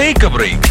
take a break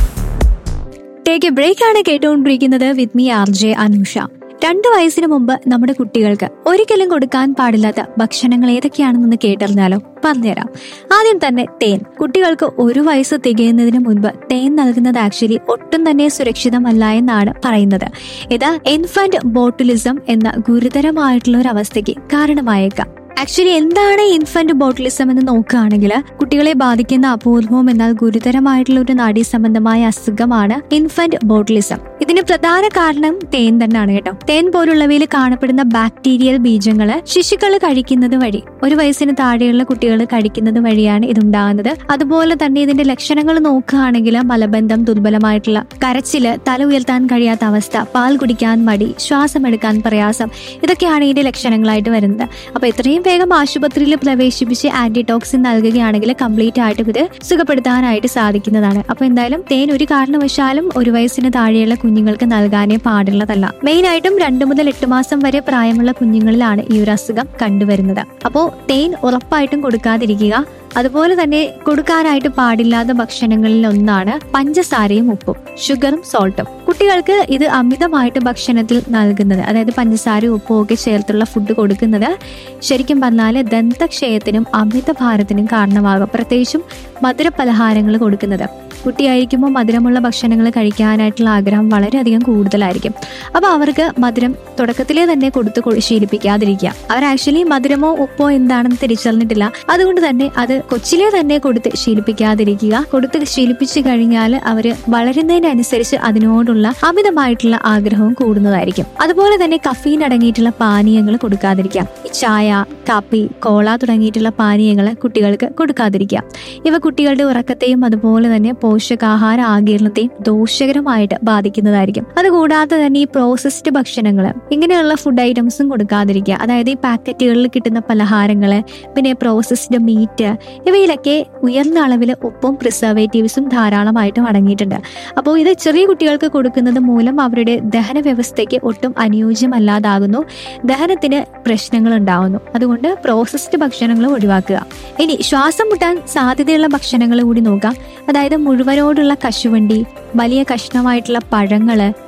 take a break ആണ് കേട്ടുകൊണ്ടിരിക്കുന്നത് with me R J Anusha രണ്ടു വയസ്സിന് മുമ്പ് നമ്മുടെ കുട്ടികൾക്ക് ഒരിക്കലും കൊടുക്കാൻ പാടില്ലാത്ത ഭക്ഷണങ്ങൾ ഏതൊക്കെയാണെന്നൊന്ന് കേട്ടറിഞ്ഞാലോ പറഞ്ഞുതരാം ആദ്യം തന്നെ തേൻ കുട്ടികൾക്ക് ഒരു വയസ്സ് തികയുന്നതിന് മുൻപ് തേൻ നൽകുന്നത് ആക്ച്വലി ഒട്ടും തന്നെ സുരക്ഷിതമല്ല എന്നാണ് പറയുന്നത് ഇത് ഇൻഫന്റ് ബോട്ടുലിസം എന്ന ഗുരുതരമായിട്ടുള്ള ഒരു അവസ്ഥയ്ക്ക് കാരണമായേക്കാം ആക്ച്വലി എന്താണ് ഇൻഫന്റ് ബോട്ടിലിസം എന്ന് നോക്കുകയാണെങ്കിൽ കുട്ടികളെ ബാധിക്കുന്ന അപൂർവവും എന്നാൽ ഗുരുതരമായിട്ടുള്ള ഒരു നാഡീ സംബന്ധമായ അസുഖമാണ് ഇൻഫന്റ് ബോട്ടിലിസം ഇതിന് പ്രധാന കാരണം തേൻ തന്നെയാണ് കേട്ടോ തേൻ പോലുള്ളവയിൽ കാണപ്പെടുന്ന ബാക്ടീരിയൽ ബീജങ്ങള് ശിശുക്കൾ കഴിക്കുന്നത് വഴി ഒരു വയസ്സിന് താഴെയുള്ള കുട്ടികൾ കഴിക്കുന്നത് വഴിയാണ് ഇതുണ്ടാകുന്നത് അതുപോലെ തന്നെ ഇതിന്റെ ലക്ഷണങ്ങൾ നോക്കുകയാണെങ്കിൽ മലബന്ധം ദുർബലമായിട്ടുള്ള കരച്ചില് തല ഉയർത്താൻ കഴിയാത്ത അവസ്ഥ പാൽ കുടിക്കാൻ മടി ശ്വാസം എടുക്കാൻ പ്രയാസം ഇതൊക്കെയാണ് ഇതിന്റെ ലക്ഷണങ്ങളായിട്ട് വരുന്നത് അപ്പൊ എത്രയും വേഗം ആശുപത്രിയിൽ പ്രവേശിപ്പിച്ച് ആന്റിടോക്സിൻ നൽകുകയാണെങ്കിൽ കംപ്ലീറ്റ് ആയിട്ട് ഇത് സുഖപ്പെടുത്താനായിട്ട് സാധിക്കുന്നതാണ് അപ്പൊ എന്തായാലും തേൻ ഒരു കാരണവശാലും ഒരു വയസ്സിന് താഴെയുള്ള കുഞ്ഞുങ്ങൾക്ക് നൽകാനേ പാടുള്ളതല്ല മെയിൻ ആയിട്ടും രണ്ടു മുതൽ എട്ട് മാസം വരെ പ്രായമുള്ള കുഞ്ഞുങ്ങളിലാണ് ഈ ഒരു അസുഖം കണ്ടുവരുന്നത് അപ്പോ തേൻ ഉറപ്പായിട്ടും കൊടുക്കാതിരിക്കുക അതുപോലെ തന്നെ കൊടുക്കാനായിട്ട് പാടില്ലാത്ത ഭക്ഷണങ്ങളിൽ ഒന്നാണ് പഞ്ചസാരയും ഉപ്പും ഷുഗറും സോൾട്ടും കുട്ടികൾക്ക് ഇത് അമിതമായിട്ട് ഭക്ഷണത്തിൽ നൽകുന്നത് അതായത് പഞ്ചസാരയും ഉപ്പും ഒക്കെ ചേർത്തുള്ള ഫുഡ് കൊടുക്കുന്നത് ശരിക്കും പറഞ്ഞാൽ ദന്തക്ഷയത്തിനും അമിതഭാരത്തിനും കാരണമാകും പ്രത്യേകിച്ചും മധുര പലഹാരങ്ങൾ കൊടുക്കുന്നത് കുട്ടിയായിരിക്കുമ്പോൾ മധുരമുള്ള ഭക്ഷണങ്ങൾ കഴിക്കാനായിട്ടുള്ള ആഗ്രഹം വളരെയധികം കൂടുതലായിരിക്കും അപ്പോൾ അവർക്ക് മധുരം തുടക്കത്തിലേ തന്നെ കൊടുത്ത് കൊ- ശീലിപ്പിക്കാതിരിക്കുക അവർ ആക്ച്വലി മധുരമോ ഉപ്പോ എന്താണെന്ന് തിരിച്ചറിഞ്ഞിട്ടില്ല അതുകൊണ്ട് തന്നെ അത് കൊച്ചിലെ തന്നെ കൊടുത്ത് ശീലിപ്പിക്കാതിരിക്കുക കൊടുത്ത് ശീലിപ്പിച്ചു കഴിഞ്ഞാൽ അവർ വളരുന്നതിനനുസരിച്ച് അതിനോടുള്ള അമിതമായിട്ടുള്ള ആഗ്രഹവും കൂടുന്നതായിരിക്കും അതുപോലെ തന്നെ കഫീൻ അടങ്ങിയിട്ടുള്ള പാനീയങ്ങൾ കൊടുക്കാതിരിക്കാം ഈ ചായ കാപ്പി കോള തുടങ്ങിയിട്ടുള്ള പാനീയങ്ങൾ കുട്ടികൾക്ക് കൊടുക്കാതിരിക്കുക ഇവ കുട്ടികളുടെ ഉറക്കത്തെയും അതുപോലെ തന്നെ പോഷകാഹാര ആകിരണത്തെയും ദോഷകരമായിട്ട് ബാധിക്കുന്നതായിരിക്കും അതുകൂടാതെ തന്നെ ഈ പ്രോസസ്ഡ് ഭക്ഷണങ്ങൾ ഇങ്ങനെയുള്ള ഫുഡ് ഐറ്റംസും കൊടുക്കാതിരിക്കുക അതായത് ഈ പാക്കറ്റുകളിൽ കിട്ടുന്ന പലഹാരങ്ങള് പിന്നെ പ്രോസസ്ഡ് മീറ്റ് ഇവയിലൊക്കെ ഉയർന്ന അളവിൽ ഉപ്പും പ്രിസർവേറ്റീവ്സും ധാരാളമായിട്ടും അടങ്ങിയിട്ടുണ്ട് അപ്പോൾ ഇത് ചെറിയ കുട്ടികൾക്ക് കൊടുക്കുന്നത് മൂലം അവരുടെ ദഹന വ്യവസ്ഥയ്ക്ക് ഒട്ടും അനുയോജ്യമല്ലാതാകുന്നു ദഹനത്തിന് പ്രശ്നങ്ങൾ ഉണ്ടാകുന്നു അതുകൊണ്ട് പ്രോസസ്ഡ് ഭക്ഷണങ്ങൾ ഒഴിവാക്കുക ഇനി ശ്വാസം മുട്ടാൻ സാധ്യതയുള്ള ഭക്ഷണങ്ങൾ കൂടി നോക്കാം അതായത് മുഴുവനോടുള്ള കശുവണ്ടി വലിയ കഷ്ണമായിട്ടുള്ള പഴങ്ങള്